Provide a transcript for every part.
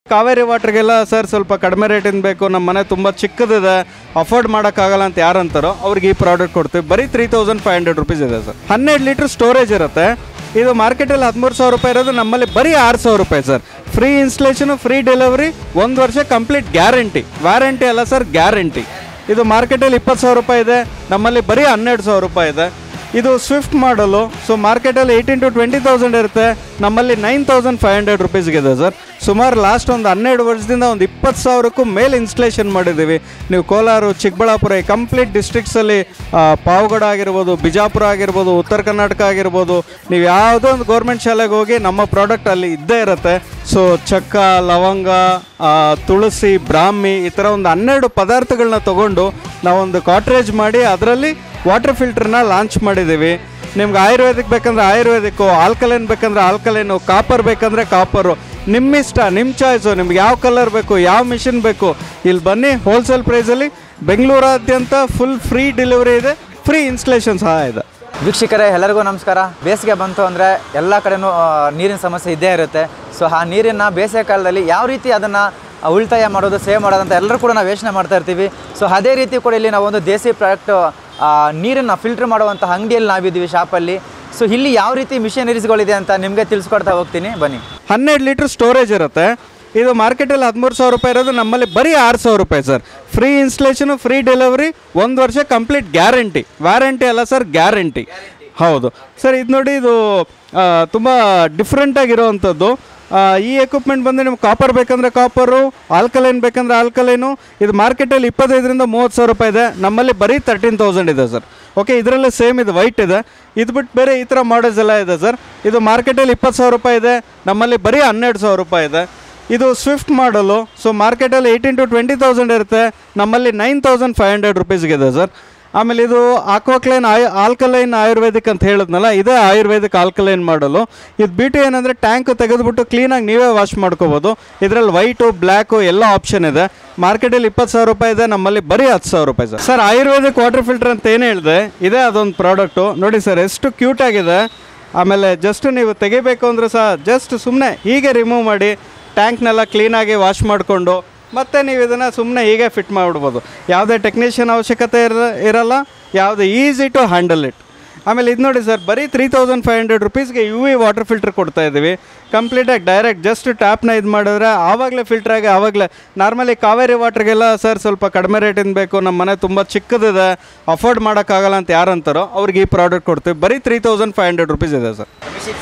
Kaveri ವಾಟ್ರಿಗೆಲ್ಲ sir ಸ್ವಲ್ಪ ಕಡಿಮೆ ರೇಟಿಂದ ಬೇಕು ನಮ್ಮ ಮನೆ ತುಂಬ ಚಿಕ್ಕದಿದೆ ಅಫೋರ್ಡ್ ಮಾಡೋಕ್ಕಾಗಲ್ಲ ಅಂತ ಯಾರು ಅಂತಾರೋ ಅವ್ರಿಗೆ ಈ ಪ್ರಾಡಕ್ಟ್ ಕೊಡ್ತೀವಿ ಬರೀ three thousand five hundred rupees ಇದೆ ಸರ್ ಹನ್ನೆರಡು ಲೀಟ್ರ್ ಸ್ಟೋರೇಜ್ ಇರುತ್ತೆ ಇದು ಮಾರ್ಕೆಟಲ್ಲಿ ಹದಿಮೂರು ಸಾವಿರ ರೂಪಾಯಿ ಇರೋದು ನಮ್ಮಲ್ಲಿ ಬರೀ ಆರು ಸಾವಿರ ರೂಪಾಯಿ sir free installation free delivery ಒಂದು ವರ್ಷ ಕಂಪ್ಲೀಟ್ ಗ್ಯಾರಂಟಿ ವ್ಯಾರಂಟಿ ಅಲ್ಲ ಸರ್ ಗ್ಯಾರಂಟಿ ಇದು ಮಾರ್ಕೆಟಲ್ಲಿ ಇಪ್ಪತ್ತು ಸಾವಿರ ರೂಪಾಯಿ ಇದೆ ನಮ್ಮಲ್ಲಿ ಬರೀ ಹನ್ನೆರಡು ಸಾವಿರ ರೂಪಾಯಿ ಇದೆ ಇದು ಸ್ವಿಫ್ಟ್ ಮಾಡಲು ಸೊ ಮಾರ್ಕೆಟಲ್ಲಿ ಏಯ್ಟೀನ್ ಟು ಟ್ವೆಂಟಿ ತೌಸಂಡ್ ಇರುತ್ತೆ ನಮ್ಮಲ್ಲಿ ನೈನ್ ತೌಸಂಡ್ ಫೈವ್ ಹಂಡ್ರೆಡ್ ರುಪೀಸ್ಗಿದೆ ಸರ್ ಸುಮಾರು ಲಾಸ್ಟ್ ಒಂದು ಹನ್ನೆರಡು ವರ್ಷದಿಂದ ಒಂದು ಇಪ್ಪತ್ತು ಸಾವಿರಕ್ಕೂ ಮೇಲೆ ಇನ್ಸ್ಟಲೇಷನ್ ಮಾಡಿದ್ದೀವಿ ನೀವು ಕೋಲಾರ ಚಿಕ್ಕಬಳ್ಳಾಪುರ ಈ ಕಂಪ್ಲೀಟ್ ಡಿಸ್ಟ್ರಿಕ್ಟ್ಸಲ್ಲಿ ಪಾವಗಡ ಆಗಿರ್ಬೋದು ಬಿಜಾಪುರ ಆಗಿರ್ಬೋದು ಉತ್ತರ ಕರ್ನಾಟಕ ಆಗಿರ್ಬೋದು ನೀವು ಯಾವುದೋ ಒಂದು ಗೌರ್ಮೆಂಟ್ ಶಾಲೆಗೆ ಹೋಗಿ ನಮ್ಮ ಪ್ರಾಡಕ್ಟ್ ಅಲ್ಲಿ ಇದ್ದೇ ಇರುತ್ತೆ ಸೊ ಚಕ್ಕ ಲವಂಗ ಆ, ತುಳಸಿ ಬ್ರಾಹ್ಮಿ ಈ ಥರ ಒಂದು ಹನ್ನೆರಡು ಪದಾರ್ಥಗಳನ್ನ ತಗೊಂಡು ನಾವೊಂದು ಕಾಟ್ರೇಜ್ ಮಾಡಿ ಅದರಲ್ಲಿ ವಾಟರ್ ಫಿಲ್ಟರ್ನ ಲಾಂಚ್ ಮಾಡಿದ್ದೀವಿ ನಿಮ್ಗೆ ಆಯುರ್ವೇದಿಕ್ ಬೇಕಂದ್ರೆ ಆಯುರ್ವೇದಿಕ್ಕು ಆಲ್ಕಲೈನ್ ಬೇಕಂದ್ರೆ ಆಲ್ಕಲೈನು ಕಾಪರ್ ಬೇಕಂದ್ರೆ ಕಾಪರು ನಿಮ್ಮ ಇಷ್ಟ ನಿಮ್ಮ ಚಾಯ್ಸು ನಿಮ್ಗೆ ಯಾವ ಕಲರ್ ಬೇಕು ಯಾವ ಮಿಷಿನ್ ಬೇಕು ಇಲ್ಲಿ ಬನ್ನಿ ಹೋಲ್ಸೇಲ್ ಪ್ರೈಸಲ್ಲಿ ಬೆಂಗಳೂರಾದ್ಯಂತ ಫುಲ್ ಫ್ರೀ ಡೆಲಿವರಿ ಇದೆ ಫ್ರೀ ಇನ್ಸ್ಟಲೇಷನ್ ಸಹ ಇದೆ ವೀಕ್ಷಕರೇ ಎಲ್ಲರಿಗೂ ನಮಸ್ಕಾರ ಬೇಸಿಗೆ ಬಂತು ಅಂದರೆ ಎಲ್ಲ ಕಡೆನೂ ಆ, ನೀರಿನ ಸಮಸ್ಯೆ ಇದ್ದೇ ಇರುತ್ತೆ ಸೊ ಆ ನೀರನ್ನು ಬೇಸಿಗೆ ಕಾಲದಲ್ಲಿ ಯಾವ ರೀತಿ ಅದನ್ನು ಉಳಿತಾಯ ಮಾಡೋದು ಸೇವ್ ಮಾಡೋದು ಅಂತ ಎಲ್ಲರೂ ಕೂಡ ನಾವು ಯೋಚನೆ ಮಾಡ್ತಾ ಇರ್ತೀವಿ ಸೊ ಅದೇ ರೀತಿ ಕೂಡ ಇಲ್ಲಿ ನಾವು ಒಂದು ದೇಸಿ ಪ್ರಾಡಕ್ಟ್ ನೀರನ್ನು ಫಿಲ್ಟರ್ ಮಾಡುವಂಥ ಅಂಗಡಿಯಲ್ಲಿ ನಾವಿದ್ದೀವಿ ಶಾಪಲ್ಲಿ ಸೊ ಇಲ್ಲಿ ಯಾವ ರೀತಿ ಮಿಷನರೀಸ್ಗಳಿದೆ ಅಂತ ನಿಮಗೆ ತಿಳಿಸ್ಕೊಡ್ತಾ ಹೋಗ್ತೀನಿ ಬನ್ನಿ ಹನ್ನೆರಡು ಲೀಟ್ರ್ ಸ್ಟೋರೇಜ್ ಇರುತ್ತೆ ಇದು ಮಾರ್ಕೆಟಲ್ಲಿ ಹದಿಮೂರು ಸಾವಿರ ರೂಪಾಯಿ ಇರೋದು ನಮ್ಮಲ್ಲಿ ಬರೀ ಆರು ಸಾವಿರ ರೂಪಾಯಿ sir free installation free delivery ಒಂದು ವರ್ಷ ಕಂಪ್ಲೀಟ್ ಗ್ಯಾರಂಟಿ ವ್ಯಾರಂಟಿ ಅಲ್ಲ ಸರ್ ಗ್ಯಾರಂಟಿ ಹೌದು ಸರ್ ಇದು ನೋಡಿ ಇದು ತುಂಬ ಡಿಫ್ರೆಂಟಾಗಿರೋವಂಥದ್ದು ಈ ಎಕ್ವಿಪ್ಮೆಂಟ್ ಬಂದು ನಿಮ್ಗೆ ಕಾಪರ್ ಬೇಕಂದ್ರೆ ಕಾಪರು ಆಲ್ಕಲೈನ್ ಬೇಕಂದ್ರೆ ಆಲ್ಕಲೈನು ಇದು ಮಾರ್ಕೆಟಲ್ಲಿ ಇಪ್ಪತ್ತೈದರಿಂದ ಮೂವತ್ತು ಸಾವಿರ ರೂಪಾಯಿ ಇದೆ ನಮ್ಮಲ್ಲಿ ಬರೀ ತರ್ಟೀನ್ ತೌಸಂಡ್ ಇದೆ ಸರ್ ಓಕೆ ಇದರಲ್ಲೇ ಸೇಮ್ ಇದು ವೈಟ್ ಇದೆ ಇದು ಬಿಟ್ಟು ಬೇರೆ ಈ ಥರ ಮಾಡಲ್ಸ್ ಎಲ್ಲ ಇದೆ ಸರ್ ಇದು ಮಾರ್ಕೆಟಲ್ಲಿ ಇಪ್ಪತ್ತು ಸಾವಿರ ರೂಪಾಯಿ ಇದೆ ನಮ್ಮಲ್ಲಿ ಬರೀ ಹನ್ನೆರಡು ಸಾವಿರ ರೂಪಾಯಿ ಇದೆ ಇದು ಸ್ವಿಫ್ಟ್ ಮಾಡಲು ಸೊ ಮಾರ್ಕೆಟಲ್ಲಿ ಏಯ್ಟೀನ್ ಟು ಟ್ವೆಂಟಿ ತೌಸಂಡ್ ಇರುತ್ತೆ ನಮ್ಮಲ್ಲಿ ನೈನ್ ತೌಸಂಡ್ ಫೈವ್ ಹಂಡ್ರೆಡ್ ರುಪೀಸ್ಗಿದೆ ಸರ್ ಆಮೇಲೆ ಇದು ಆಕ್ವಾಕ್ಲೈನ್ ಆಯ್ ಆಲ್ಕಲೈನ್ ಆಯುರ್ವೇದಿಕ್ ಅಂತ ಹೇಳಿದ್ನಲ್ಲ ಇದೇ ಆಯುರ್ವೇದಿಕ್ ಆಲ್ಕಲೈನ್ ಮಾಡಲು ಇದು ಬ್ಯೂಟಿ ಏನಂದರೆ ಟ್ಯಾಂಕ್ ತೆಗೆದುಬಿಟ್ಟು ಕ್ಲೀನಾಗಿ ನೀವೇ ವಾಶ್ ಮಾಡ್ಕೋಬೋದು ಇದರಲ್ಲಿ ವೈಟು ಬ್ಲ್ಯಾಕು ಎಲ್ಲ ಆಪ್ಷನ್ ಇದೆ ಮಾರ್ಕೆಟಲ್ಲಿ ಇಪ್ಪತ್ತು ಸಾವಿರ ರೂಪಾಯಿ ಇದೆ ನಮ್ಮಲ್ಲಿ ಬರೀ ಹತ್ತು ಸಾವಿರ ರೂಪಾಯಿ sir sir ayurvedic water filter ಅಂತ ಏನು ಹೇಳಿದೆ ಇದೇ ಅದೊಂದು ಪ್ರಾಡಕ್ಟು ನೋಡಿ ಸರ್ ಎಷ್ಟು ಕ್ಯೂಟ್ ಆಗಿದೆ ಆಮೇಲೆ ಜಸ್ಟ್ ನೀವು ತೆಗಿಬೇಕು ಅಂದ್ರೆ ಸಹ ಜಸ್ಟ್ ಸುಮ್ಮನೆ ಹೀಗೆ ರಿಮೂವ್ ಮಾಡಿ ಟ್ಯಾಂಕ್ನೆಲ್ಲ ಕ್ಲೀನಾಗಿ ವಾಶ್ ಮಾಡಿಕೊಂಡು ಮತ್ತೆ ನೀವು ಇದನ್ನು ಸುಮ್ಮನೆ ಹೀಗೆ ಫಿಟ್ ಮಾಡಿಬಿಡ್ಬೋದು ಯಾವುದೇ ಟೆಕ್ನಿಷಿಯನ್ ಅವಶ್ಯಕತೆ ಇರ ಇರಲ್ಲ ಯಾವುದೇ ಈಸಿ ಟು ಹ್ಯಾಂಡಲ್ ಇಟ್ ಆಮೇಲೆ ಇದು ನೋಡಿ ಸರ್ ಬರೀ ತ್ರೀ ತೌಸಂಡ್ ಫೈವ್ ಹಂಡ್ರೆಡ್ ರುಪೀಸ್ಗೆ ಯು ವಿ ವಾಟರ್ ಫಿಲ್ಟರ್ ಕೊಡ್ತಾ ಇದ್ದೀವಿ ಕಂಪ್ಲೀಟಾಗಿ ಡೈರೆಕ್ಟ್ ಜಸ್ಟ್ ಟ್ಯಾಪ್ನ ಇದು ಮಾಡಿದ್ರೆ ಆವಾಗಲೇ ಫಿಲ್ಟರ್ ಆಗಿ ಆವಾಗಲೇ ನಾರ್ಮಲಿ ಕಾವೇರಿ ವಾಟ್ರಿಗೆಲ್ಲ ಸರ್ ಸ್ವಲ್ಪ ಕಡಿಮೆ ರೇಟಿಂದ ಬೇಕು ನಮ್ಮ ಮನೆ ತುಂಬ ಚಿಕ್ಕದಿದೆ ಅಫೋರ್ಡ್ ಮಾಡೋಕ್ಕಾಗಲ್ಲ ಅಂತ ಯಾರು ಅಂತಾರೋ ಅವ್ರಿಗೆ ಈ ಪ್ರಾಡಕ್ಟ್ ಕೊಡ್ತೀವಿ ಬರೀ three thousand five hundred rupees ಇದೆ ಸರ್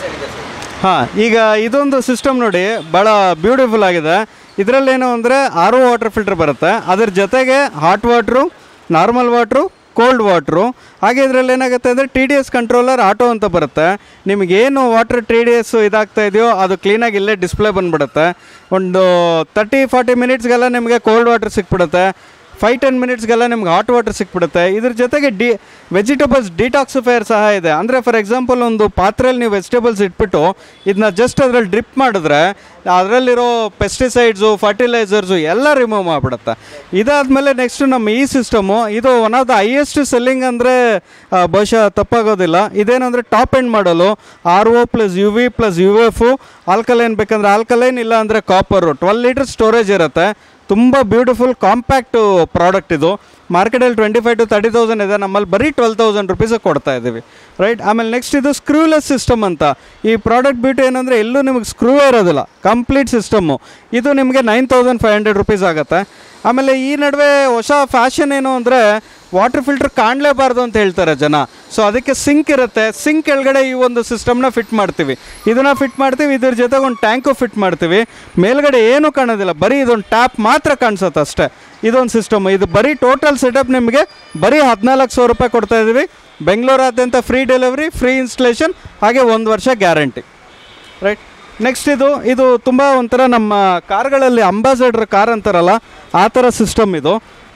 ಹಾಂ ಈಗ ಇದೊಂದು ಸಿಸ್ಟಮ್ ನೋಡಿ ಭಾಳ ಬ್ಯೂಟಿಫುಲ್ ಆಗಿದೆ ಇದರಲ್ಲೇನು ಅಂದರೆ ಆರ್ ಒ ವಾಟರ್ ಫಿಲ್ಟರ್ ಬರುತ್ತೆ ಅದ್ರ ಜೊತೆಗೆ hot water normal water cold water ಹಾಗೆ ಇದರಲ್ಲಿ ಏನಾಗುತ್ತೆ ಅಂದರೆ T D S controller auto ಅಂತ ಬರುತ್ತೆ ನಿಮಗೇನು ವಾಟರ್ ಟಿ ಡಿ ಎಸ್ ಇದಾಗ್ತಾ ಇದೆಯೋ ಅದು ಕ್ಲೀನಾಗಿ ಇಲ್ಲೇ ಡಿಸ್ಪ್ಲೇ ಬಂದುಬಿಡುತ್ತೆ ಒಂದು ತರ್ಟಿ ಫಾರ್ಟಿ ಮಿನಿಟ್ಸ್ಗೆಲ್ಲ ನಿಮಗೆ ಕೋಲ್ಡ್ ವಾಟರ್ ಸಿಕ್ಬಿಡುತ್ತೆ ಫೈವ್ ಟೆನ್ ಮಿನಿಟ್ಸ್ಗೆಲ್ಲ ನಿಮ್ಗೆ ಹಾಟ್ ವಾಟರ್ ಸಿಕ್ಬಿಡುತ್ತೆ ಇದ್ರ ಜೊತೆಗೆ ಡಿ ವೆಜಿಟೇಬಲ್ಸ್ ಡಿಟಾಕ್ಸಿಫೈಯರ್ ಸಹ ಇದೆ ಅಂದರೆ ಫಾರ್ ಎಕ್ಸಾಂಪಲ್ ಒಂದು ಪಾತ್ರೆಯಲ್ಲಿ ನೀವು ವೆಜಿಟೇಬಲ್ಸ್ ಇಟ್ಬಿಟ್ಟು ಇದನ್ನ ಜಸ್ಟ್ ಅದರಲ್ಲಿ ಡ್ರಿಪ್ ಮಾಡಿದ್ರೆ ಅದರಲ್ಲಿರೋ ಪೆಸ್ಟಿಸೈಡ್ಸು ಫರ್ಟಿಲೈಸರ್ಸು ಎಲ್ಲ ರಿಮೂವ್ ಮಾಡಿಬಿಡುತ್ತೆ ಇದಾದಮೇಲೆ ನೆಕ್ಸ್ಟ್ ನಮ್ಮ ಈ ಸಿಸ್ಟಮು ಇದು one of the highest selling ಅಂದರೆ ಬಹುಶಃ ತಪ್ಪಾಗೋದಿಲ್ಲ ಇದೇನಂದರೆ ಟಾಪ್ ಎಂಡ್ ಮಾಡಲು R O plus U V plus U F alkaline ಬೇಕಂದ್ರೆ ಆಲ್ಕಲೈನ್ ಇಲ್ಲ ಅಂದರೆ ಕಾಪರು ಟ್ವೆಲ್ ಲೀಟರ್ ಸ್ಟೋರೇಜ್ ಇರುತ್ತೆ ತುಂಬ ಬ್ಯೂಟಿಫುಲ್ ಕಾಂಪ್ಯಾಕ್ಟು ಪ್ರಾಡಕ್ಟ್ ಇದು ಮಾರ್ಕೆಟಲ್ಲಿ twenty five to thirty thousand ಇದೆ ನಮ್ಮಲ್ಲಿ ಬರೀ ಟ್ವೆಲ್ ತೌಸಂಡ್ ರುಪೀಸಿಗೆ ಕೊಡ್ತಾ ಇದ್ದೀವಿ ರೈಟ್ ಆಮೇಲೆ ನೆಕ್ಸ್ಟ್ ಇದು ಸ್ಕ್ರೂಲೆಸ್ ಸಿಸ್ಟಮ್ ಅಂತ ಈ ಪ್ರಾಡಕ್ಟ್ ಬ್ಯೂಟಿ ಏನಂದರೆ ಎಲ್ಲೂ ನಿಮಗೆ ಸ್ಕ್ರೂ ಇರೋದಿಲ್ಲ ಕಂಪ್ಲೀಟ್ ಸಿಸ್ಟಮ್ಮು ಇದು ನಿಮಗೆ nine thousand five hundred rupees ಆಗುತ್ತೆ ಆಮೇಲೆ ಈ ನಡುವೆ ಹೊಸ ಫ್ಯಾಷನ್ ಏನು ಅಂದರೆ ವಾಟರ್ ಫಿಲ್ಟರ್ ಕಾಣಲೇಬಾರ್ದು ಅಂತ ಹೇಳ್ತಾರೆ ಜನ ಸೊ ಅದಕ್ಕೆ ಸಿಂಕ್ ಇರುತ್ತೆ ಸಿಂಕ್ ಕೆಳಗಡೆ ಈ ಒಂದು ಸಿಸ್ಟಮ್ನ ಫಿಟ್ ಮಾಡ್ತೀವಿ ಇದನ್ನು ಫಿಟ್ ಮಾಡ್ತೀವಿ ಇದ್ರ ಜೊತೆಗೆ ಒಂದು ಟ್ಯಾಂಕು ಫಿಟ್ ಮಾಡ್ತೀವಿ ಮೇಲ್ಗಡೆ ಏನೂ ಕಾಣೋದಿಲ್ಲ ಬರೀ ಇದೊಂದು ಟ್ಯಾಪ್ ಮಾತ್ರ ಕಾಣಿಸುತ್ತೆ ಅಷ್ಟೇ ಇದೊಂದು ಸಿಸ್ಟಮ್ ಇದು ಬರೀ ಟೋಟಲ್ ಸೆಟಪ್ ನಿಮಗೆ ಬರೀ ಹದಿನಾಲ್ಕು ಸಾವಿರ ರೂಪಾಯಿ ಕೊಡ್ತಾ ಇದ್ದೀವಿ ಬೆಂಗಳೂರಾದ್ಯಂತ ಫ್ರೀ ಡೆಲಿವರಿ ಫ್ರೀ ಇನ್ಸ್ಟಲೇಷನ್ ಹಾಗೆ ಒಂದು ವರ್ಷ ಗ್ಯಾರಂಟಿ ರೈಟ್ ನೆಕ್ಸ್ಟ್ ಇದು ಇದು ತುಂಬ ಒಂಥರ ನಮ್ಮ ಕಾರ್ಗಳಲ್ಲಿ ಅಂಬಾಸಡರ್ ಕಾರ್ ಅಂತಾರಲ್ಲ ಆ ಥರ ಸಿಸ್ಟಮ್ ಇದು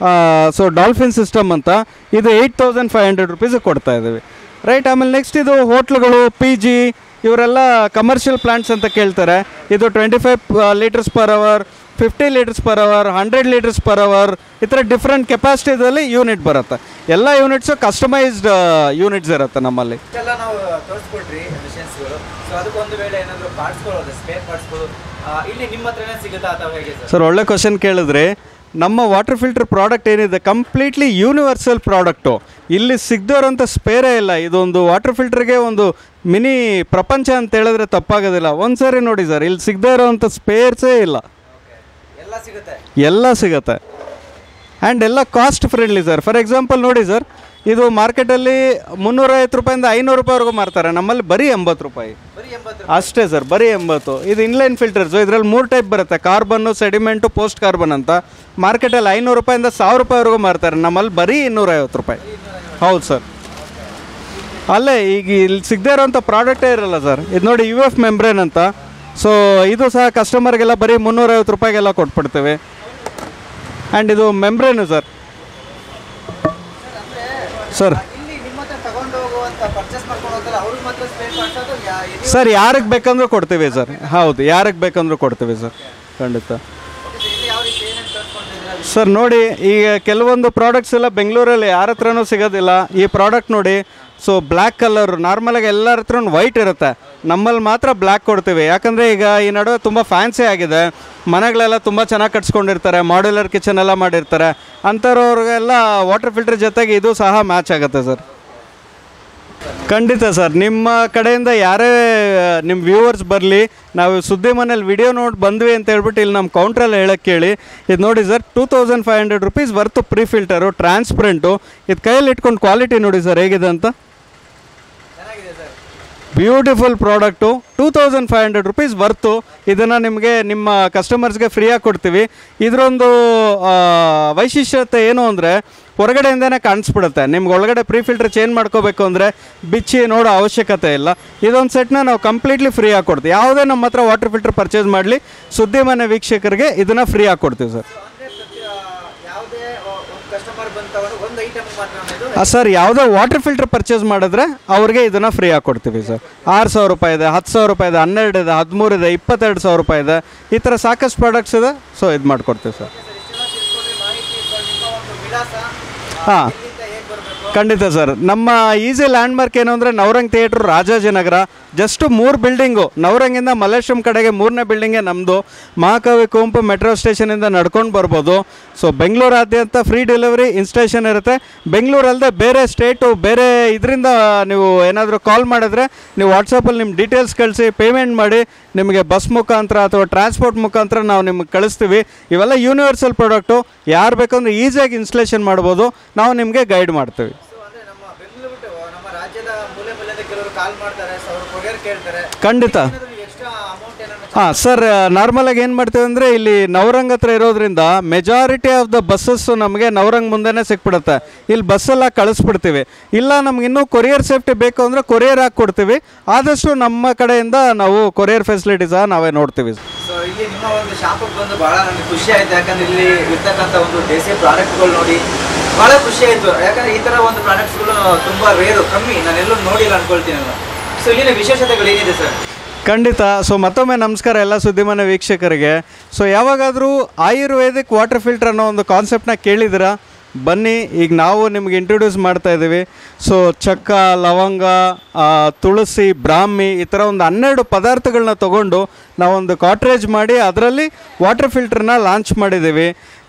ಸೊ ಡಾಲ್ಫಿನ್ ಸಿಸ್ಟಮ್ ಅಂತ ಇದು ಏಯ್ಟ್ ತೌಸಂಡ್ ಫೈವ್ ಹಂಡ್ರೆಡ್ ರುಪೀಸಿಗೆ ಕೊಡ್ತಾ ಇದ್ದೀವಿ ರೈಟ್ ಆಮೇಲೆ ನೆಕ್ಸ್ಟ್ ಇದು ಹೋಟ್ಲುಗಳು ಪಿ ಜಿ ಇವರೆಲ್ಲ ಕಮರ್ಷಿಯಲ್ ಪ್ಲಾಂಟ್ಸ್ ಅಂತ ಕೇಳ್ತಾರೆ ಇದು twenty five litres per hour fifty litres per hour hundred litres per hour ಈ ಥರ ಡಿಫ್ರೆಂಟ್ ಕೆಪಾಸಿಟಿದಲ್ಲಿ ಯೂನಿಟ್ ಬರುತ್ತೆ ಎಲ್ಲ ಯೂನಿಟ್ಸು ಕಸ್ಟಮೈಸ್ಡ್ ಯೂನಿಟ್ಸ್ ಇರುತ್ತೆ ನಮ್ಮಲ್ಲಿ ಇಷ್ಟೆಲ್ಲ ನಾವು ತೋರಿಸ್ಕೊಟ್ರಿ ಮಿಷನ್ಸ್ಗಳು ಸೊ ಅದಕ್ಕೊಂದು ವೇಳೆ ಏನಾದರೂ ಪಾರ್ಟ್ಸ್ಗಳು ಸ್ಪೇರ್ ಪಾರ್ಟ್ಸ್ಗಳು ಆ, ಇಲ್ಲಿ ನಿಮ್ಮ ಹತ್ರನೇ ಸಿಗುತ್ತಾ ಅಥವಾ ಹೇಗೆ ಸರ್ ಸರ್ ಒಳ್ಳೆ ಕ್ವಶನ್ ಕೇಳಿದ್ರೆ ನಮ್ಮ ವಾಟರ್ ಫಿಲ್ಟರ್ ಪ್ರಾಡಕ್ಟ್ ಏನಿದೆ ಕಂಪ್ಲೀಟ್ಲಿ ಯೂನಿವರ್ಸಲ್ ಪ್ರಾಡಕ್ಟು ಇಲ್ಲಿ ಸಿಗದೋರಂಥ ಸ್ಪೇರೇ ಇಲ್ಲ ಇದೊಂದು ವಾಟರ್ ಫಿಲ್ಟರ್ಗೆ ಒಂದು ಮಿನಿ ಪ್ರಪಂಚ ಅಂತ ಹೇಳಿದ್ರೆ ತಪ್ಪಾಗೋದಿಲ್ಲ ಒಂದು ಸಾರಿ ನೋಡಿ ಸರ್ ಇಲ್ಲಿ ಸಿಗದೇ ಇರೋವಂಥ ಸ್ಪೇರ್ಸೇ ಇಲ್ಲ ಎಲ್ಲ ಸಿಗುತ್ತೆ ಎಲ್ಲ ಸಿಗುತ್ತೆ ಆ್ಯಂಡ್ ಎಲ್ಲ cost friendly sir for example ನೋಡಿ ಸರ್ ಇದು ಮಾರ್ಕೆಟಲ್ಲಿ ಮುನ್ನೂರೈವತ್ತು ರೂಪಾಯಿಂದ ಐನೂರು ರೂಪಾಯಿವರೆಗೂ ಮಾರ್ತಾರೆ ನಮ್ಮಲ್ಲಿ ಬರೀ ಎಂಬತ್ತು ರೂಪಾಯಿ ಬರೀ ಎಂಬತ್ತು ಅಷ್ಟೇ ಸರ್ ಬರೀ ಎಂಬತ್ತು ಇದು ಇನ್ಲೈನ್ ಫಿಲ್ಟರ್ಸು ಇದರಲ್ಲಿ ಮೂರು ಟೈಪ್ ಬರುತ್ತೆ ಕಾರ್ಬನ್ನು ಸೆಡಿಮೆಂಟು ಪೋಸ್ಟ್ ಕಾರ್ಬನ್ ಅಂತ ಮಾರ್ಕೆಟಲ್ಲಿ ಐನೂರು ರೂಪಾಯಿಂದ ಸಾವಿರ ರೂಪಾಯಿವರೆಗೂ ಮಾರ್ತಾರೆ ನಮ್ಮಲ್ಲಿ ಬರೀ ಇನ್ನೂರೈವತ್ತು ರೂಪಾಯಿ ಹೌದು ಸರ್ ಅಲ್ಲೇ ಈಗ ಇಲ್ಲಿ ಸಿಗದೇ ಇರೋಂಥ ಪ್ರಾಡಕ್ಟೇ ಇರಲ್ಲ ಸರ್ ಇದು ನೋಡಿ ಯು ಎಫ್ ಮೆಂಬ್ರೇನ್ ಅಂತ ಸೊ ಇದು ಸಹ ಕಸ್ಟಮರ್ಗೆಲ್ಲ ಬರೀ ಮುನ್ನೂರೈವತ್ತು ರೂಪಾಯಿಗೆಲ್ಲ ಕೊಟ್ಬಿಡ್ತೇವೆ ಆ್ಯಂಡ್ ಇದು ಮೆಂಬ್ರೇನು ಸರ್ ಸರ್ ಇಲ್ಲಿ ನಿಮ್ಮ ಹತ್ರ ತಗೊಂಡು ಹೋಗುವಂತ ಪರ್ಚೇಸ್ ಮಾಡ್ಕೊಂಡು ಹೋಗಲ್ಲ ಅವ್ರಿಗೆ ಮಾತ್ರ ಸ್ಪೇರ್ ಪಾರ್ಟ್ಸ್ ಅಥವಾ ಯಾ- ಇದು- ಸರ್ ಯಾರಿಗೆ ಬೇಕಂದ್ರೂ ಕೊಡ್ತೀವಿ ಸರ್ ಹೌದು ಯಾರಿಗೆ ಬೇಕಂದ್ರೂ ಕೊಡ್ತೀವಿ ಸರ್ ಖಂಡಿತ ಇಲ್ಲಿ ಯಾವ ರೀತಿ ಏನೇನು ತರಿಸ್ಕೊಂಡಿದ್ದೀರಾ ಸರ್ ನೋಡಿ ಈಗ ಕೆಲವೊಂದು ಪ್ರಾಡಕ್ಟ್ಸ್ ಎಲ್ಲ ಬೆಂಗಳೂರಲ್ಲಿ ಯಾರ ಹತ್ರನೂ ಸಿಗೋದಿಲ್ಲ ಈ ಪ್ರಾಡಕ್ಟ್ ನೋಡಿ ಸೊ ಬ್ಲ್ಯಾಕ್ ಕಲರ್ ನಾರ್ಮಲಾಗಿ ಎಲ್ಲರ ಹತ್ರ ವೈಟ್ ಇರುತ್ತೆ ನಮ್ಮಲ್ಲಿ ಮಾತ್ರ ಬ್ಲ್ಯಾಕ್ ಕೊಡ್ತೀವಿ ಯಾಕಂದರೆ ಈಗ ಈ ನಡುವೆ ತುಂಬ ಫ್ಯಾನ್ಸಿ ಆಗಿದೆ ಮನೆಗಳೆಲ್ಲ ತುಂಬ ಚೆನ್ನಾಗಿ ಕಟ್ಸ್ಕೊಂಡಿರ್ತಾರೆ ಮಾಡ್ಯುಲರ್ ಕಿಚನ್ ಎಲ್ಲ ಮಾಡಿರ್ತಾರೆ ಅಂಥವ್ರಿಗೆಲ್ಲ ವಾಟರ್ ಫಿಲ್ಟರ್ ಜೊತೆಗೆ ಇದು ಸಹ ಮ್ಯಾಚ್ ಆಗುತ್ತೆ ಸರ್ ಖಂಡಿತ ಸರ್ ನಿಮ್ಮ ಕಡೆಯಿಂದ ಯಾರೇ ನಿಮ್ಮ ವ್ಯೂವರ್ಸ್ ಬರಲಿ ನಾವು ಸುದ್ದಿ ಮನೇಲಿ ವಿಡಿಯೋ ನೋಡಿ ಬಂದ್ವಿ ಅಂತ ಹೇಳ್ಬಿಟ್ಟು ಇಲ್ಲಿ ನಮ್ಮ ಕೌಂಟ್ರಲ್ಲಿ ಹೇಳಕ್ಕೆ ಕೇಳಿ ಇದು ನೋಡಿ sir two thousand five hundred rupees worth pre filter transparent ಇದು ಕೈಯಲ್ಲಿ ಇಟ್ಕೊಂಡು ಕ್ವಾಲಿಟಿ ನೋಡಿ ಸರ್ ಹೇಗಿದೆ ಅಂತ ಚೆನ್ನಾಗಿದೆ sir beautiful product two thousand five hundred rupees worth ಇದನ್ನು ನಿಮಗೆ ನಿಮ್ಮ ಕಸ್ಟಮರ್ಸ್ಗೆ ಫ್ರೀಯಾಗಿ ಕೊಡ್ತೀವಿ ಇದರೊಂದು ಆ, ವೈಶಿಷ್ಟ್ಯತೆ ಏನು ಅಂದರೆ ಹೊರಗಡೆಯಿಂದನೇ ಕಾಣಿಸ್ಬಿಡುತ್ತೆ ನಿಮ್ಗೆ ಒಳಗಡೆ ಪ್ರೀ ಫಿಲ್ಟರ್ ಚೇಂಜ್ ಮಾಡ್ಕೋಬೇಕು ಅಂದರೆ ಬಿಚ್ಚಿ ನೋಡೋ ಅವಶ್ಯಕತೆ ಇಲ್ಲ ಇದೊಂದು ಸೆಟ್ನ ನಾವು ಕಂಪ್ಲೀಟ್ಲಿ ಫ್ರೀಯಾಗಿ ಕೊಡ್ತೀವಿ ಯಾವುದೇ ನಮ್ಮ ಹತ್ರ ವಾಟರ್ ಫಿಲ್ಟರ್ ಪರ್ಚೇಸ್ ಮಾಡಲಿ ಸುದ್ದಿ ಮನೆ ವೀಕ್ಷಕರಿಗೆ ಇದನ್ನು ಫ್ರೀಯಾಗಿ ಕೊಡ್ತೀವಿ ಸರ್ ಅಂದ್ರೆ ಪ್ರತಿ ಆ, ಯಾವುದೇ ಒಂದು ಕಸ್ಟಮರ್ ಬಂದು ತಗೊಂಡು ಒಂದು ಐಟಮ್ ಮಾತ್ರ ಅನ್ನೋದು ಸರ್ ಯಾವುದೇ ವಾಟರ್ ಫಿಲ್ಟರ್ ಪರ್ಚೇಸ್ ಮಾಡಿದ್ರೆ ಅವ್ರಿಗೆ ಇದನ್ನು ಫ್ರೀಯಾಗಿ ಕೊಡ್ತೀವಿ ಸರ್ ಆರು ಸಾವಿರ ರೂಪಾಯಿ ಇದೆ ಹತ್ತು ಸಾವಿರ ರೂಪಾಯಿ ಇದೆ ಹನ್ನೆರಡು ಇದೆ ಹದಿಮೂರು ಇದೆ ಇಪ್ಪತ್ತೆರಡು ಸಾವಿರ ರೂಪಾಯಿ ಇದೆ ಈ ಥರ ಸಾಕಷ್ಟು ಪ್ರಾಡಕ್ಟ್ಸ್ ಇದೆ ಸೊ ಇದು ಮಾಡಿಕೊಡ್ತೀವಿ ಸರ್ ಇಷ್ಟೆಲ್ಲ ತಿಳ್ಕೊಂಡ್ರೆ ಮಾಹಿತಿ ಸೊ ನಿಮ್ಮ ಒಂದು ವಿಳಾಸ ಹಾಂ ಇಲ್ಲಿಂದ ಹೇಗೆ ಬರಬೇಕು ಖಂಡಿತ ಸರ್ ನಮ್ಮ ಈಸಿ ಲ್ಯಾಂಡ್ ಮಾರ್ಕ್ ಏನು ಅಂದರೆ ನವರಂಗ್ ಥಿಯೇಟ್ರ್ ರಾಜಾಜಿನಗರ ಜಸ್ಟ್ ಮೂರು ಬಿಲ್ಡಿಂಗು ನವರಂಗಿಂದ ಮಲ್ಲೇಶ್ವರಂ ಕಡೆಗೆ ಮೂರನೇ ಬಿಲ್ಡಿಂಗೇ ನಮ್ಮದು ಮಹಾಕವಿ ಕುವೆಂಪು ಮೆಟ್ರೋ ಸ್ಟೇಷನಿಂದ ನಡ್ಕೊಂಡು ಬರ್ಬೋದು ಸೊ ಬೆಂಗಳೂರಾದ್ಯಂತ ಫ್ರೀ ಡೆಲಿವರಿ ಇನ್ಸ್ಟೇಷನ್ ಇರುತ್ತೆ ಬೆಂಗಳೂರಲ್ಲದೆ ಬೇರೆ ಸ್ಟೇಟು ಬೇರೆ ಇದರಿಂದ ನೀವು ಏನಾದರೂ ಕಾಲ್ ಮಾಡಿದ್ರೆ ನೀವು ವಾಟ್ಸಪ್ಪಲ್ಲಿ ನಿಮ್ಮ ಡೀಟೇಲ್ಸ್ ಕಳಿಸಿ ಪೇಮೆಂಟ್ ಮಾಡಿ ನಿಮಗೆ ಬಸ್ ಮುಖಾಂತರ ಅಥವಾ ಟ್ರಾನ್ಸ್ಪೋರ್ಟ್ ಮುಖಾಂತರ ನಾವು ನಿಮ್ಗೆ ಕಳಿಸ್ತೀವಿ ಇವೆಲ್ಲ ಯೂನಿವರ್ಸಲ್ ಪ್ರಾಡಕ್ಟು ಯಾರು ಬೇಕಂದ್ರೆ ಈಸಿಯಾಗಿ ಇನ್ಸ್ಟಲೇಷನ್ ಮಾಡ್ಬೋದು ನಾವು ನಿಮಗೆ ಗೈಡ್ ಮಾಡ್ತೀವಿ ಸೊ ಅಂದ್ರೆ ನಮ್ಮ ಬೆಂಗಳೂರು ಬಿಟ್ಟು ನಮ್ಮ ರಾಜ್ಯದ ಮೂಲೆ ಮೂಲೆಯಿಂದ ಕೆಲವರು ಕಾಲ್ ಮಾಡ್ತಾರೆ ಸೊ ಅವರು ಕೊರಿಯರ್ ಕೇಳ್ತಾರೆ ಖಂಡಿತ ಎಕ್ಸ್ಟ್ರಾ ಅಮೌಂಟ್ ಏನಾದ್ರು ಹಾಂ ಸರ್ ನಾರ್ಮಲಾಗಿ ಏನು ಮಾಡ್ತೀವಿ ಅಂದರೆ ಇಲ್ಲಿ ನವರಂಗ್ ಹತ್ರ ಇರೋದ್ರಿಂದ ಮೆಜಾರಿಟಿ ಆಫ್ ದ ಬಸ್ಸಸ್ಸು ನಮಗೆ ನವರಂಗ್ ಮುಂದೆನೇ ಸಿಕ್ಬಿಡುತ್ತೆ ಇಲ್ಲಿ ಬಸ್ಸೆಲ್ಲ ಕಳಿಸ್ಬಿಡ್ತೀವಿ ಇಲ್ಲ ನಮ್ಗೆ ಇನ್ನೂ ಕೊರಿಯರ್ ಸೇಫ್ಟಿ ಬೇಕು ಅಂದರೆ ಕೊರಿಯರ್ ಹಾಕಿ ಕೊಡ್ತೀವಿ ಆದಷ್ಟು ನಮ್ಮ ಕಡೆಯಿಂದ ನಾವು ಕೊರಿಯರ್ ಫೆಸಿಲಿಟಿ ಸಹ ನಾವೇ ನೋಡ್ತೀವಿ ಸೊ ಇಲ್ಲಿ ನಿಮ್ಮ ಒಂದು ಶಾಪಿಗೆ ಬಂದು ಬಹಳ ನನಗೆ ಖುಷಿ ಆಯ್ತು ಯಾಕಂದ್ರೆ ಇಲ್ಲಿ ಇರ್ತಕ್ಕಂಥ ಒಂದು ದೇಸಿ ಪ್ರಾಡಕ್ಟ್ಗಳು ನೋಡಿ ಬಹಳ ಖುಷಿ ಆಯ್ತು ಯಾಕಂದ್ರೆ ಈ ತರ ಒಂದು ಪ್ರಾಡಕ್ಟ್ಸ್ಗಳು ತುಂಬಾ ರೇರು ಕಮ್ಮಿ ನಾನೆಲ್ಲೂ ನೋಡಿಲ್ಲ ಅನ್ಕೊಳ್ತೀನಿ ನಾನು ಸೊ ಇಲ್ಲಿನ ವಿಶೇಷತೆಗಳು ಏನಿದೆ ಸರ್ ಖಂಡಿತ ಸೊ ಮತ್ತೊಮ್ಮೆ ನಮಸ್ಕಾರ ಎಲ್ಲ ಸುದ್ದಿಮನ ವೀಕ್ಷಕರಿಗೆ ಸೊ ಯಾವಾಗಾದರೂ ಆಯುರ್ವೇದಿಕ್ ವಾಟರ್ ಫಿಲ್ಟರ್ ಅನ್ನೋ ಒಂದು ಕಾನ್ಸೆಪ್ಟನ್ನ ಕೇಳಿದಿರಾ ಬನ್ನಿ ಈಗ ನಾವು ನಿಮ್ಗೆ ಇಂಟ್ರೊಡ್ಯೂಸ್ ಮಾಡ್ತಾ ಇದ್ದೀವಿ ಸೊ ಚಕ್ಕ ಲವಂಗ ಆ, ತುಳಸಿ ಬ್ರಾಹ್ಮಿ ಈ ಥರ ಒಂದು ಹನ್ನೆರಡು ಪದಾರ್ಥಗಳನ್ನ ತೊಗೊಂಡು ನಾವೊಂದು ಕಾಟ್ರೇಜ್ ಮಾಡಿ ಅದರಲ್ಲಿ ವಾಟರ್ ಫಿಲ್ಟರ್ನ ಲಾಂಚ್ ಮಾಡಿದ್ದೀವಿ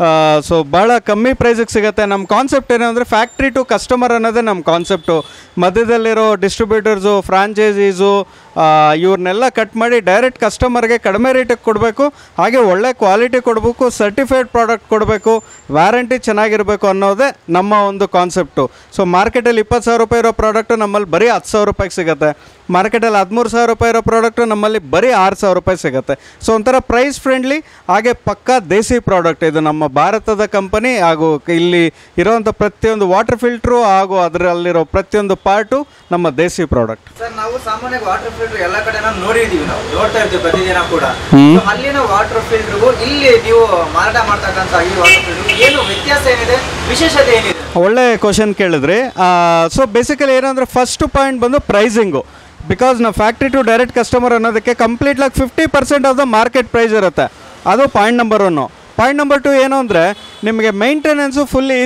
ಸೊ ಭಾಳ ಕಮ್ಮಿ ಪ್ರೈಸಿಗೆ ಸಿಗುತ್ತೆ ನಮ್ಮ ಕಾನ್ಸೆಪ್ಟ್ ಏನು ಅಂದರೆ ಫ್ಯಾಕ್ಟ್ರಿ ಟು ಕಸ್ಟಮರ್ ಅನ್ನೋದೇ ನಮ್ಮ ಕಾನ್ಸೆಪ್ಟು ಮಧ್ಯದಲ್ಲಿರೋ ಡಿಸ್ಟ್ರಿಬ್ಯೂಟರ್ಸು ಫ್ರಾಂಚೈಸೀಸು ಇವ್ರನ್ನೆಲ್ಲ ಕಟ್ ಮಾಡಿ ಡೈರೆಕ್ಟ್ ಕಸ್ಟಮರ್ಗೆ ಕಡಿಮೆ ರೇಟಿಗೆ ಕೊಡಬೇಕು ಹಾಗೆ ಒಳ್ಳೆ ಕ್ವಾಲಿಟಿ ಕೊಡಬೇಕು ಸರ್ಟಿಫೈಡ್ ಪ್ರಾಡಕ್ಟ್ ಕೊಡಬೇಕು ವ್ಯಾರಂಟಿ ಚೆನ್ನಾಗಿರಬೇಕು ಅನ್ನೋದೇ ನಮ್ಮ ಒಂದು ಕಾನ್ಸೆಪ್ಟು ಸೊ ಮಾರ್ಕೆಟಲ್ಲಿ ಇಪ್ಪತ್ತು ಸಾವಿರ ರೂಪಾಯಿ ಇರೋ ಪ್ರಾಡಕ್ಟು ನಮ್ಮಲ್ಲಿ ಬರೀ ಹತ್ತು ಸಾವಿರ ರೂಪಾಯಿಗೆ ಸಿಗುತ್ತೆ ಮಾರ್ಕೆಟಲ್ಲಿ ಹದಿಮೂರು ಸಾವಿರ ರೂಪಾಯಿ ಇರೋ ಪ್ರಾಡಕ್ಟು ನಮ್ಮಲ್ಲಿ ಬರೀ ಆರು ಸಾವಿರ ರೂಪಾಯಿ ಸಿಗುತ್ತೆ ಸೊ ಒಂಥರ ಪ್ರೈಸ್ ಫ್ರೆಂಡ್ಲಿ ಹಾಗೆ ಪಕ್ಕಾ ದೇಸಿ ಪ್ರಾಡಕ್ಟ್ ಇದು ನಮ್ಮ ಭಾರತದ ಕಂಪನಿ ಹಾಗೂ ಇಲ್ಲಿ ಇರೋವಂಥ ಪ್ರತಿಯೊಂದು ವಾಟರ್ ಫಿಲ್ಟ್ರು ಹಾಗೂ ಅದರಲ್ಲಿರೋ ಪ್ರತಿಯೊಂದು ಪಾರ್ಟು ನಮ್ಮ ದೇಸಿ ಪ್ರಾಡಕ್ಟ್ ಸರ್ ನಾವು ಸಾಮಾನ್ಯವಾಗಿ ವಾಟರ್ ಫಿಲ್ಟರ್ ಎಲ್ಲ ಕಡೆ ನಾವು ನೋಡಿದೀವಿ ನಾವು ನೋಡ್ತಾ ಇರ್ತೀವಿ ಪ್ರತಿದಿನ ಕೂಡ So, ಅಲ್ಲಿನ ವಾಟರ್ ಫಿಲ್ಟರ್ಗೂ ಇಲ್ಲಿ ನೀವು ಮಾರಾಟ ಮಾಡ್ತಕ್ಕಂಥ ಈ ವಾಟರ್ ಫಿಲ್ಟರ್ ಏನು ವ್ಯತ್ಯಾಸ ಏನಿದೆ ವಿಶೇಷತೆ ಏನಿದೆ ಒಳ್ಳೆ ಕ್ವಶನ್ ಕೇಳಿದ್ರಿ ಸೊ ಬೇಸಿಕಲಿ ಏನಂದರೆ ಫಸ್ಟ್ ಪಾಯಿಂಟ್ ಬಂದು ಪ್ರೈಸಿಂಗು ಬಿಕಾಸ್ ನಾವು ಫ್ಯಾಕ್ಟ್ರಿ ಟು ಡೈರೆಕ್ಟ್ ಕಸ್ಟಮರ್ ಅನ್ನೋದಕ್ಕೆ ಕಂಪ್ಲೀಟ್ಲಾಗಿ fifty percent of the market price ಇರುತ್ತೆ ಅದು point number one point number two ಏನು ಅಂದರೆ ನಿಮಗೆ ಮೈಂಟೆನೆನ್ಸು ಫುಲ್ ಈಸಿ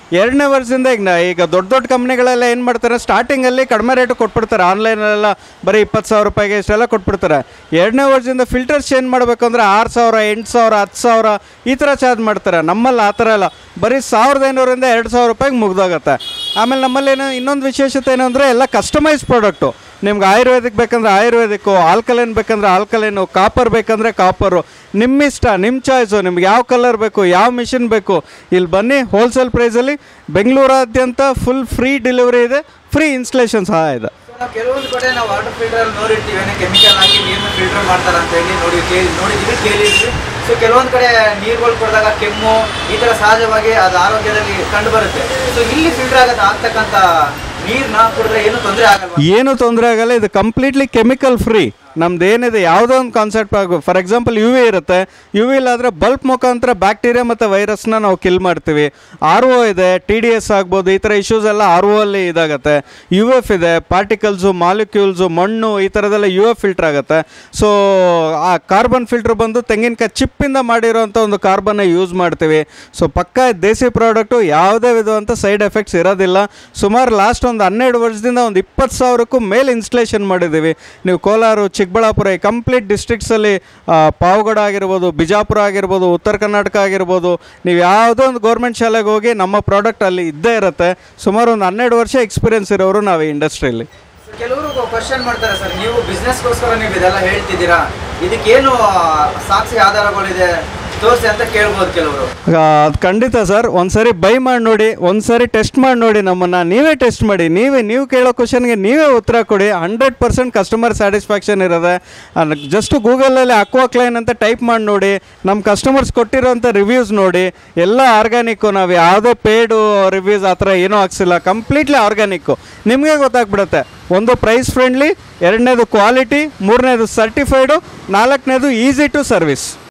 ಎರಡನೇ ವರ್ಷದಿಂದ ಈಗ ನಾ- ಈಗ ದೊಡ್ಡ ದೊಡ್ಡ ಕಂಪ್ನಿಗಳೆಲ್ಲ ಏನು ಮಾಡ್ತಾರೆ ಸ್ಟಾರ್ಟಿಂಗಲ್ಲಿ ಕಡಿಮೆ ರೇಟು ಕೊಟ್ಬಿಡ್ತಾರೆ ಆನ್ಲೈನಲ್ಲೆಲ್ಲ ಬರೀ ಇಪ್ಪತ್ತು ಸಾವಿರ ರೂಪಾಯಿಗೆ ಇಷ್ಟೆಲ್ಲ ಕೊಟ್ಬಿಡ್ತಾರೆ ಎರಡನೇ ವರ್ಷದಿಂದ ಫಿಲ್ಟರ್ಸ್ ಚೇಂಜ್ ಮಾಡಬೇಕು ಅಂದರೆ ಆರು ಸಾವಿರ ಎಂಟು ಸಾವಿರ ಹತ್ತು ಸಾವಿರ ಈ ಥರ ಚಾರ್ಜ್ ಮಾಡ್ತಾರೆ ನಮ್ಮಲ್ಲಿ ಆ ಥರ ಇಲ್ಲ ಬರೀ ಸಾವಿರದ ಐನೂರಿಂದ ಎರಡು ಸಾವಿರ ರೂಪಾಯಿಗೆ ಮುಗ್ದೋಗುತ್ತೆ ಆಮೇಲೆ ನಮ್ಮಲ್ಲಿ ಏನೋ ಇನ್ನೊಂದು ವಿಶೇಷತೆ ಏನು ಅಂದರೆ ಎಲ್ಲ ಕಸ್ಟಮೈಸ್ ಪ್ರಾಡಕ್ಟು ನಿಮ್ಗೆ ಆಯುರ್ವೇದಿಕ್ ಬೇಕಂದ್ರೆ ಆಯುರ್ವೇದಿಕ್ಕು ಆಲ್ಕಲೈನ್ ಬೇಕಂದ್ರೆ ಆಲ್ಕಲೈನು ಕಾಪರ್ ಬೇಕಂದ್ರೆ ಕಾಪರು ನಿಮ್ಮ ಇಷ್ಟ ನಿಮ್ಮ ಚಾಯ್ಸು ನಿಮ್ಗೆ ಯಾವ ಕಲರ್ ಬೇಕು ಯಾವ ಮಿಷಿನ್ ಬೇಕು ಇಲ್ಲಿ ಬನ್ನಿ ಹೋಲ್ಸೇಲ್ ಪ್ರೈಸಲ್ಲಿ ಬೆಂಗಳೂರಾದ್ಯಂತ ಫುಲ್ ಫ್ರೀ ಡೆಲಿವರಿ ಇದೆ ಫ್ರೀ ಇನ್ಸ್ಟಲೇಷನ್ ಸಹ ಇದೆ ನಾವು ಕೆಲವೊಂದು ಕಡೆ ನಾವು ವಾಟರ್ ಫಿಲ್ಟರ್ ಅಲ್ಲಿ ನೋಡಿರ್ತೀವಿ ಏನೋ ಕೆಮಿಕಲ್ ಹಾಕಿ ನೀರನ್ನ ಫಿಲ್ಟರ್ ಮಾಡ್ತಾರೆ ಅಂತ ಹೇಳಿ ನೋಡಿ ಕೇಳಿ ನೋಡಿದ್ವಿ ಕೇಳಿದ್ವಿ ಸೊ ಕೆಲವೊಂದು ಕಡೆ ನೀರುಗಳು ಕೊಡಿದಾಗ ಕೆಮ್ಮು ಈ ಥರ ಸಹಜವಾಗಿ ಅದು ಆರೋಗ್ಯದಲ್ಲಿ ಕಂಡು ಬರುತ್ತೆ ಸೊ ಇಲ್ಲಿ ಫಿಲ್ಟರ್ ಆಗೋದು ಆಗ್ತಕ್ಕಂಥ ನೀರನ್ನ ಕುಡಿದ್ರೆ ಏನು ತೊಂದರೆ ಆಗಲ್ವಾ ಏನು ತೊಂದರೆ ಆಗಲ್ಲ ಇದು ಕಂಪ್ಲೀಟ್ಲಿ ಕೆಮಿಕಲ್ ಫ್ರೀ ನಮ್ದು ಏನಿದೆ ಯಾವುದೋ ಒಂದು ಕಾನ್ಸೆಪ್ಟ್ ಆಗು ಫಾರ್ ಎಕ್ಸಾಂಪಲ್ ಯು ವಿ ಇರುತ್ತೆ ಯು ವಿ ಇಲ್ಲಾದರೆ ಬಲ್ಪ್ ಮುಖಾಂತರ ಬ್ಯಾಕ್ಟೀರಿಯಾ ಮತ್ತು ವೈರಸ್ನ ನಾವು ಕಿಲ್ ಮಾಡ್ತೀವಿ ಆರ್ ಒ ಇದೆ ಟಿ ಡಿ ಎಸ್ ಆಗ್ಬೋದು ಈ ಥರ ಇಶ್ಯೂಸ್ ಎಲ್ಲ ಆರ್ ಒ ಅಲ್ಲಿ ಇದಾಗುತ್ತೆ ಯು ಎಫ್ ಇದೆ ಪಾರ್ಟಿಕಲ್ಸು ಮಾಲಿಕ್ಯೂಲ್ಸು ಮಣ್ಣು ಈ ಥರದೆಲ್ಲ ಯು ಎಫ್ ಫಿಲ್ಟರ್ ಆಗುತ್ತೆ ಸೊ ಆ ಕಾರ್ಬನ್ ಫಿಲ್ಟರ್ ಬಂದು ತೆಂಗಿನಕಾಯಿ ಚಿಪ್ಪಿಂದ ಮಾಡಿರೋಂಥ ಒಂದು ಕಾರ್ಬನ್ನ ಯೂಸ್ ಮಾಡ್ತೀವಿ ಸೊ ಪಕ್ಕ ದೇಸಿ ಪ್ರಾಡಕ್ಟು ಯಾವುದೇ ವಿಧವಂಥ ಸೈಡ್ ಎಫೆಕ್ಟ್ಸ್ ಇರೋದಿಲ್ಲ ಸುಮಾರು ಲಾಸ್ಟ್ ಒಂದು ಹನ್ನೆರಡು ವರ್ಷದಿಂದ ಒಂದು ಇಪ್ಪತ್ತು ಸಾವಿರಕ್ಕೂ ಮೇಲೆ ಇನ್ಸ್ಟಲೇಷನ್ ಮಾಡಿದ್ದೀವಿ ನೀವು ಕೋಲಾರ ಚಿಕ್ಕಬಳ್ಳಾಪುರ ಈ ಕಂಪ್ಲೀಟ್ ಡಿಸ್ಟ್ರಿಕ್ಟ್ಸಲ್ಲಿ ಪಾವಗಡ ಆಗಿರ್ಬೋದು ಬಿಜಾಪುರ ಆಗಿರ್ಬೋದು ಉತ್ತರ ಕರ್ನಾಟಕ ಆಗಿರ್ಬೋದು ನೀವು ಯಾವುದೋ ಒಂದು ಗೌರ್ಮೆಂಟ್ ಶಾಲೆಗೆ ಹೋಗಿ ನಮ್ಮ ಪ್ರಾಡಕ್ಟ್ ಅಲ್ಲಿ ಇದ್ದೇ ಇರುತ್ತೆ ಸುಮಾರು ಒಂದು ಹನ್ನೆರಡು ವರ್ಷ ಎಕ್ಸ್ಪೀರಿಯನ್ಸ್ ಇರೋರು ನಾವು ಈ ಇಂಡಸ್ಟ್ರಿಯಲ್ಲಿ ಕೆಲವರು ಕ್ವಶನ್ ಮಾಡ್ತಾರೆ ಸರ್ ನೀವು ಬಿಸ್ನೆಸ್ಗೋಸ್ಕರ ನೀವು ಇದೆಲ್ಲ ಹೇಳ್ತಿದ್ದೀರಾ ಇದಕ್ಕೇನು ಸಾಕ್ಷಿ ಆಧಾರಗಳಿದೆ ತೋರಿಸಿ ಅಂತ ಕೇಳ್ಬೋದು ಕೆಲವರು ಅದು ಖಂಡಿತ ಸರ್ ಒಂದ್ಸರಿ ಬೈ ಮಾಡಿ ನೋಡಿ ಒಂದ್ಸರಿ ಟೆಸ್ಟ್ ಮಾಡಿ ನೋಡಿ ನಮ್ಮನ್ನು ನೀವೇ ಟೆಸ್ಟ್ ಮಾಡಿ ನೀವೇ ನೀವು ಕೇಳೋ ಕ್ವಶನ್ಗೆ ನೀವೇ ಉತ್ತರ ಕೊಡಿ ಹಂಡ್ರೆಡ್ ಪರ್ಸೆಂಟ್ ಕಸ್ಟಮರ್ ಸ್ಯಾಟಿಸ್ಫ್ಯಾಕ್ಷನ್ ಇರೋದೆ ಜಸ್ಟ್ ಗೂಗಲಲ್ಲಿ ಅಕ್ವಾಕ್ಲೈನ್ ಅಂತ ಟೈಪ್ ಮಾಡಿ ನೋಡಿ ನಮ್ಮ ಕಸ್ಟಮರ್ಸ್ ಕೊಟ್ಟಿರೋಂಥ ರಿವ್ಯೂಸ್ ನೋಡಿ ಎಲ್ಲ ಆರ್ಗ್ಯಾನಿಕ್ಕು ನಾವು ಯಾವುದೇ ಪೇಡು ರಿವ್ಯೂಸ್ ಆ ಥರ ಏನೂ ಹಾಕ್ಸಿಲ್ಲ ಕಂಪ್ಲೀಟ್ಲಿ ಆರ್ಗ್ಯಾನಿಕ್ಕು ನಿಮಗೆ ಗೊತ್ತಾಗ್ಬಿಡುತ್ತೆ ಒಂದು ಪ್ರೈಸ್ ಫ್ರೆಂಡ್ಲಿ ಎರಡನೇದು ಕ್ವಾಲಿಟಿ ಮೂರನೇದು ಸರ್ಟಿಫೈಡು ನಾಲ್ಕನೇದು ಈಸಿ ಟು ಸರ್ವಿಸ್